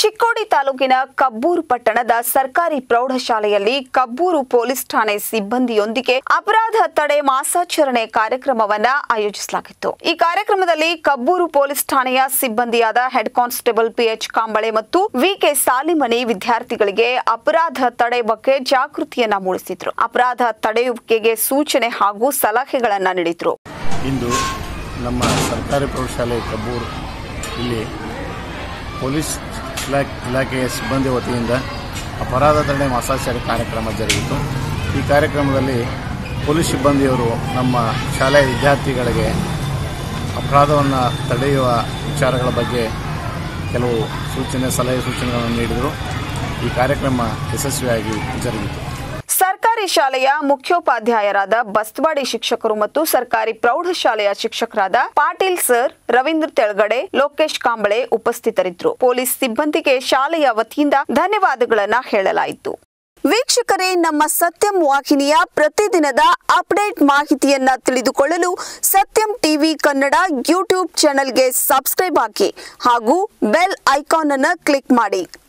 ಚಿಕ್ಕೋಡಿ ತಾಲೂಕಿನ ಕಬ್ಬೂರು ಪಟ್ಟಣದ ಸರ್ಕಾರಿ ಪ್ರೌಢಶಾಲೆಯಲ್ಲಿ ಕಬ್ಬೂರು ಪೊಲೀಸ್ ಠಾಣೆ ಸಿಬ್ಬಂದಿಯೊಂದಿಗೆ ಅಪರಾಧ ತಡೆ ಮಾಸಾಚರಣೆ ಕಾರ್ಯಕ್ರಮವನ್ನ ಆಯೋಜಿಸಲಾಗಿತ್ತು ಈ ಕಾರ್ಯಕ್ರಮದಲ್ಲಿ ಕಬ್ಬೂರು ಪೊಲೀಸ್ ಠಾಣೆಯ ಸಿಬ್ಬಂದಿಯಾದ ಹೆಡ್ ಕಾನ್ಸ್ಟೇಬಲ್ ಪಿಎಚ್ ಕಾಂಬಳೆ ಮತ್ತು ವಿಕೆ ಸಾಲಿಮನಿ ವಿದ್ಯಾರ್ಥಿಗಳಿಗೆ ಅಪರಾಧ ತಡೆ ಬಗ್ಗೆ ಜಾಗೃತಿಯನ್ನ ಮೂಡಿಸಿದ್ರು ಅಪರಾಧ ತಡೆಯುವಿಕೆಗೆ ಸೂಚನೆ ಹಾಗೂ ಸಲಹೆಗಳನ್ನ ನೀಡಿದ್ರು ಇಂದು ನಮ್ಮ ಸರ್ಕಾರಿ ಪ್ರೌಢಶಾಲೆ ಕಬ್ಬೂರು ಇಲ್ಲಿ ಪೊಲೀಸ್ ಇಲಾಖೆ ಇಲಾಖೆಯ ಸಿಬ್ಬಂದಿ ವತಿಯಿಂದ ಅಪರಾಧ ತಡೆ ಮಾಸಾಚಾರಿ ಕಾರ್ಯಕ್ರಮ ಜರುಗಿತು ಈ ಕಾರ್ಯಕ್ರಮದಲ್ಲಿ ಪೊಲೀಸ್ ಸಿಬ್ಬಂದಿಯವರು ನಮ್ಮ ಶಾಲೆಯ ವಿದ್ಯಾರ್ಥಿಗಳಿಗೆ ಅಪರಾಧವನ್ನು ತಡೆಯುವ ವಿಚಾರಗಳ ಬಗ್ಗೆ ಕೆಲವು ಸೂಚನೆ ಸಲಹೆ ಸೂಚನೆಗಳನ್ನು ನೀಡಿದರು ಈ ಕಾರ್ಯಕ್ರಮ ಯಶಸ್ವಿಯಾಗಿ ಜರುಗಿತು ಸರ್ಕಾರಿ ಶಾಲೆಯ ಮುಖ್ಯೋಪಾಧ್ಯಾಯರಾದ ಬಸ್ತವಾಡಿ ಶಿಕ್ಷಕರು ಮತ್ತು ಸರ್ಕಾರಿ ಪ್ರೌಢಶಾಲೆಯ ಶಿಕ್ಷಕರಾದ ಪಾಟೀಲ್ ಸರ್ ರವೀಂದ್ರ ತೆಳಗಡೆ ಲೋಕೇಶ್ ಕಾಂಬಳೆ ಉಪಸ್ಥಿತರಿದ್ದರು ಪೊಲೀಸ್ ಸಿಬ್ಬಂದಿಗೆ ಶಾಲೆಯ ವತಿಯಿಂದ ಧನ್ಯವಾದಗಳನ್ನ ಹೇಳಲಾಯಿತು ವೀಕ್ಷಕರೇ ನಮ್ಮ ಸತ್ಯಂ ವಾಹಿನಿಯ ಪ್ರತಿದಿನದ ಅಪ್ಡೇಟ್ ಮಾಹಿತಿಯನ್ನ ತಿಳಿದುಕೊಳ್ಳಲು ಸತ್ಯಂ ಟಿವಿ ಕನ್ನಡ ಯೂಟ್ಯೂಬ್ ಚಾನೆಲ್ಗೆ ಸಬ್ಸ್ಕ್ರೈಬ್ ಹಾಕಿ ಹಾಗೂ ಬೆಲ್ ಐಕಾನ್ ಅನ್ನು ಕ್ಲಿಕ್ ಮಾಡಿ